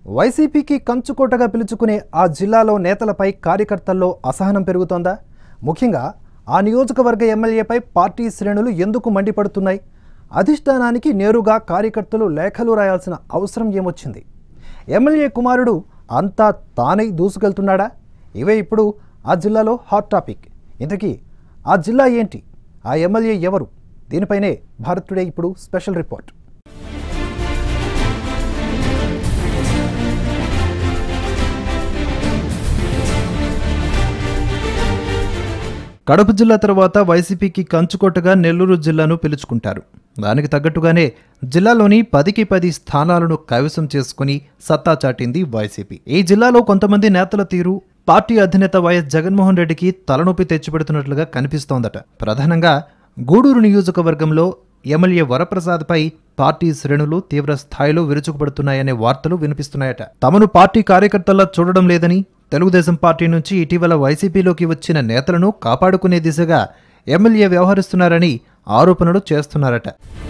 వైసీపీకి కంచుకోటగా పిలుచుకునే ఆ జిల్లాలో నేతలపై కార్యకర్తల్లో అసహనం పెరుగుతోందా ముఖ్యంగా ఆ నియోజకవర్గ ఎమ్మెల్యేపై పార్టీ శ్రేణులు ఎందుకు మండిపడుతున్నాయి అధిష్టానానికి నేరుగా కార్యకర్తలు లేఖలు రాయాల్సిన అవసరం ఏమొచ్చింది ఎమ్మెల్యే కుమారుడు అంతా తానై దూసుకెళ్తున్నాడా ఇవే ఇప్పుడు ఆ జిల్లాలో హాట్ టాపిక్ ఇంతకీ ఆ జిల్లా ఏంటి ఆ ఎమ్మెల్యే ఎవరు దీనిపైనే భారత్ టుడే ఇప్పుడు స్పెషల్ రిపోర్ట్ కడప జిల్లా తర్వాత వైసీపీకి కంచుకోటగా నెల్లూరు జిల్లాను పిలుచుకుంటారు దానికి తగ్గట్టుగానే జిల్లాలోని పదికి పది స్థానాలను కైవసం చేసుకుని సత్తా చాటింది వైసీపీ ఈ జిల్లాలో కొంతమంది నేతల తీరు పార్టీ అధినేత వైఎస్ జగన్మోహన్ రెడ్డికి తలనొప్పి తెచ్చిపెడుతున్నట్లుగా కనిపిస్తోందట ప్రధానంగా గూడూరు నియోజకవర్గంలో ఎమ్మెల్యే వరప్రసాద్పై పార్టీ శ్రేణులు తీవ్ర స్థాయిలో విరుచుకుపడుతున్నాయనే వార్తలు వినిపిస్తున్నాయట తమను పార్టీ కార్యకర్తల్లా చూడడం లేదని తెలుగుదేశం పార్టీ నుంచి ఇటీవల వైసీపీలోకి వచ్చిన నేతలను కాపాడుకునే దిశగా ఎమ్మెల్యే వ్యవహరిస్తున్నారని ఆరోపణలు చేస్తున్నారట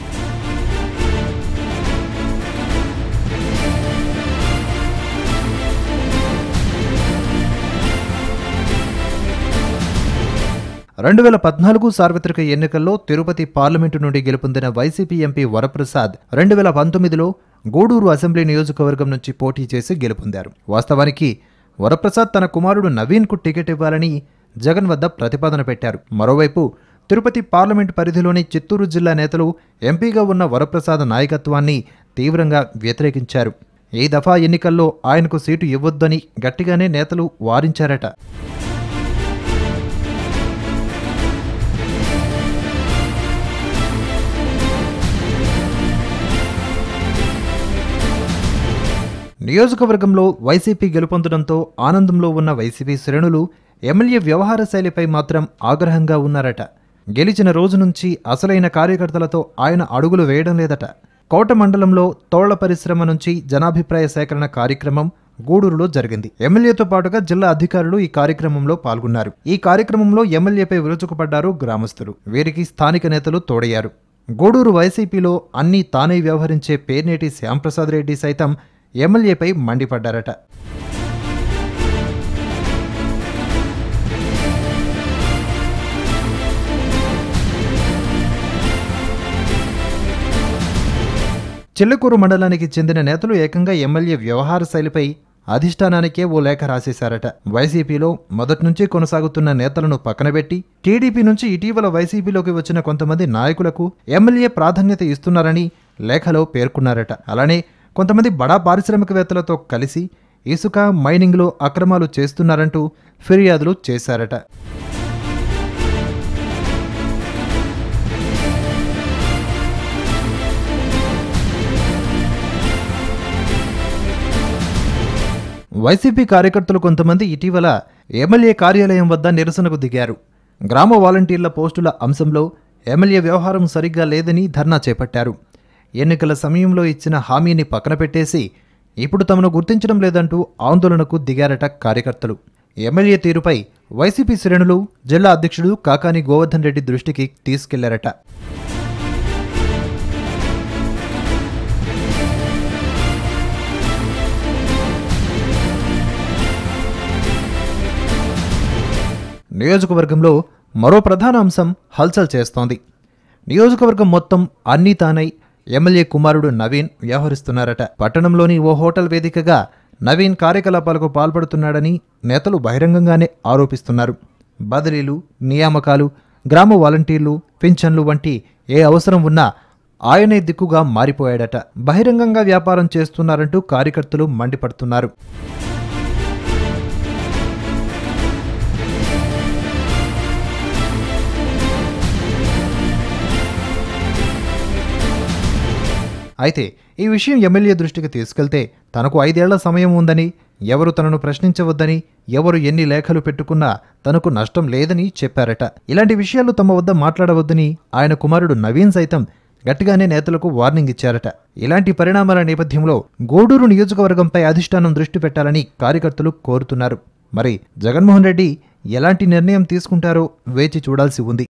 రెండు వేల పద్నాలుగు సార్వత్రిక ఎన్నికల్లో తిరుపతి పార్లమెంటు నుండి గెలుపొందిన వైసీపీ ఎంపీ వరప్రసాద్ రెండు వేల పంతొమ్మిదిలో గూడూరు అసెంబ్లీ నియోజకవర్గం నుంచి పోటీ చేసి గెలుపొందారు వాస్తవానికి వరప్రసాద్ తన కుమారుడు నవీన్కు టికెట్ ఇవ్వాలని జగన్ వద్ద ప్రతిపాదన పెట్టారు మరోవైపు తిరుపతి పార్లమెంటు పరిధిలోని చిత్తూరు జిల్లా నేతలు ఎంపీగా ఉన్న వరప్రసాద్ నాయకత్వాన్ని తీవ్రంగా వ్యతిరేకించారు ఈ దఫా ఎన్నికల్లో ఆయనకు సీటు ఇవ్వొద్దని గట్టిగానే నేతలు వారించారట నియోజకవర్గంలో వైసీపీ గెలుపొందడంతో ఆనందంలో ఉన్న వైసీపీ శ్రేణులు ఎమ్మెల్యే వ్యవహార శైలిపై మాత్రం ఆగ్రహంగా ఉన్నారట గెలిచిన రోజు నుంచి అసలైన కార్యకర్తలతో ఆయన అడుగులు వేయడం లేదట కోట మండలంలో తోళ్ల పరిశ్రమ నుంచి జనాభిప్రాయ సేకరణ కార్యక్రమం గూడూరులో జరిగింది ఎమ్మెల్యేతో పాటుగా జిల్లా అధికారులు ఈ కార్యక్రమంలో పాల్గొన్నారు ఈ కార్యక్రమంలో ఎమ్మెల్యేపై విరుచుకుపడ్డారు గ్రామస్తులు వీరికి స్థానిక నేతలు తోడయ్యారు గూడూరు వైసీపీలో అన్నీ తానే వ్యవహరించే పేర్నేటి శ్యాంప్రసాద్ రెడ్డి సైతం ఎమ్మెల్యేపై మండిపడ్డారట చిల్లకూరు మండలానికి చెందిన నేతలు ఏకంగా ఎమ్మెల్యే వ్యవహార శైలిపై అధిష్టానానికే ఓ లేఖ రాసేశారట వైసీపీలో మొదటి నుంచి కొనసాగుతున్న నేతలను పక్కనబెట్టి టీడీపీ నుంచి ఇటీవల వైసీపీలోకి వచ్చిన కొంతమంది నాయకులకు ఎమ్మెల్యే ప్రాధాన్యత ఇస్తున్నారని లేఖలో పేర్కొన్నారట అలానే కొంతమంది బడా పారిశ్రామికవేత్తలతో కలిసి ఇసుక మైనింగ్లో అక్రమాలు చేస్తున్నారంటూ ఫిర్యాదులు చేశారట వైసీపీ కార్యకర్తలు కొంతమంది ఇటీవల ఎమ్మెల్యే కార్యాలయం వద్ద నిరసనకు దిగారు గ్రామ వాలంటీర్ల పోస్టుల అంశంలో ఎమ్మెల్యే వ్యవహారం సరిగ్గా లేదని ధర్నా చేపట్టారు ఎన్నికల సమయంలో ఇచ్చిన హామీని పక్కన పెట్టేసి ఇప్పుడు తమను గుర్తించడం లేదంటూ ఆందోళనకు దిగారట కార్యకర్తలు ఎమ్మెల్యే తీరుపై వైసీపీ శ్రేణులు జిల్లా అధ్యక్షుడు కాకాని గోవర్ధన్ రెడ్డి దృష్టికి తీసుకెళ్లారట నియోజకవర్గంలో మరో ప్రధాన అంశం హల్చల్ చేస్తోంది నియోజకవర్గం మొత్తం అన్నీ తానై ఎమ్మెల్యే కుమారుడు నవీన్ వ్యవహరిస్తున్నారట పట్టణంలోని ఓ హోటల్ వేదికగా నవీన్ కార్యకలాపాలకు పాల్పడుతున్నాడని నేతలు బహిరంగంగానే ఆరోపిస్తున్నారు బదిలీలు నియామకాలు గ్రామ వాలంటీర్లు పింఛన్లు వంటి ఏ అవసరం ఉన్నా ఆయనే దిక్కుగా మారిపోయాడట బహిరంగంగా వ్యాపారం చేస్తున్నారంటూ కార్యకర్తలు మండిపడుతున్నారు అయితే ఈ విషయం ఎమ్మెల్యే దృష్టికి తీసుకెళ్తే తనకు ఐదేళ్ల సమయం ఉందని ఎవరు తనను ప్రశ్నించవద్దని ఎవరు ఎన్ని లేఖలు పెట్టుకున్నా తనకు నష్టం లేదని చెప్పారట ఇలాంటి విషయాలు తమ వద్ద మాట్లాడవద్దని ఆయన కుమారుడు నవీన్ సైతం గట్టిగానే నేతలకు వార్నింగ్ ఇచ్చారట ఇలాంటి పరిణామాల నేపథ్యంలో గూడూరు నియోజకవర్గంపై అధిష్టానం దృష్టి పెట్టాలని కార్యకర్తలు కోరుతున్నారు మరి జగన్మోహన్ రెడ్డి ఎలాంటి నిర్ణయం తీసుకుంటారో వేచి చూడాల్సి ఉంది